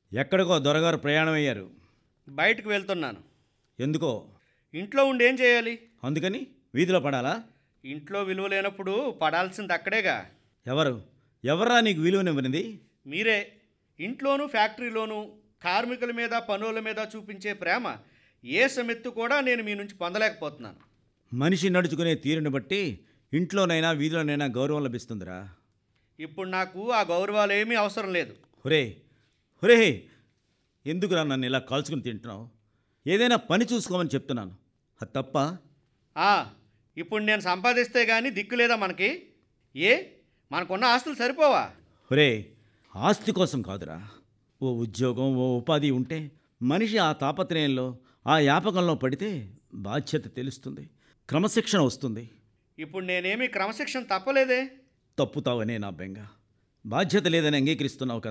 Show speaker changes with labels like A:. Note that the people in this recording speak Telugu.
A: ఎక్కడికో దొరగారు ప్రయాణం అయ్యారు
B: బయటకు వెళ్తున్నాను
A: ఎందుకో
B: ఇంట్లో ఉండి ఏం చేయాలి
A: అందుకని వీధిలో పడాలా
B: ఇంట్లో విలువ లేనప్పుడు పడాల్సింది అక్కడేగా
A: ఎవరు ఎవర్రా నీకు విలువనివ్వనిది
B: మీరే ఇంట్లోనూ ఫ్యాక్టరీలోనూ కార్మికుల మీద పనుల మీద చూపించే ప్రేమ ఏ సమెత్తు కూడా నేను మీ నుంచి పొందలేకపోతున్నాను
A: మనిషి నడుచుకునే తీరుని బట్టి ఇంట్లోనైనా వీధిలోనైనా గౌరవం లభిస్తుందిరా
B: ఇప్పుడు నాకు ఆ గౌరవాలు ఏమీ అవసరం లేదు
A: హురే హురే ఎందుకురా నన్ను ఇలా కాల్చుకుని తింటున్నావు ఏదైనా పని చూసుకోమని చెప్తున్నాను అది తప్ప
B: ఆ, ఇప్పుడు నేను సంపాదిస్తే కానీ దిక్కు లేదా మనకి ఏ మనకున్న ఆస్తులు సరిపోవా
A: హురే ఆస్తి కోసం కాదురా ఓ ఉద్యోగం ఓ ఉపాధి ఉంటే మనిషి ఆ తాపత్రయంలో ఆ యాపకంలో పడితే బాధ్యత తెలుస్తుంది క్రమశిక్షణ వస్తుంది
B: ఇప్పుడు నేనేమీ క్రమశిక్షణ తప్పలేదే
A: తప్పుతావనే నా బెంగ బాధ్యత లేదని అంగీకరిస్తున్నావు కదా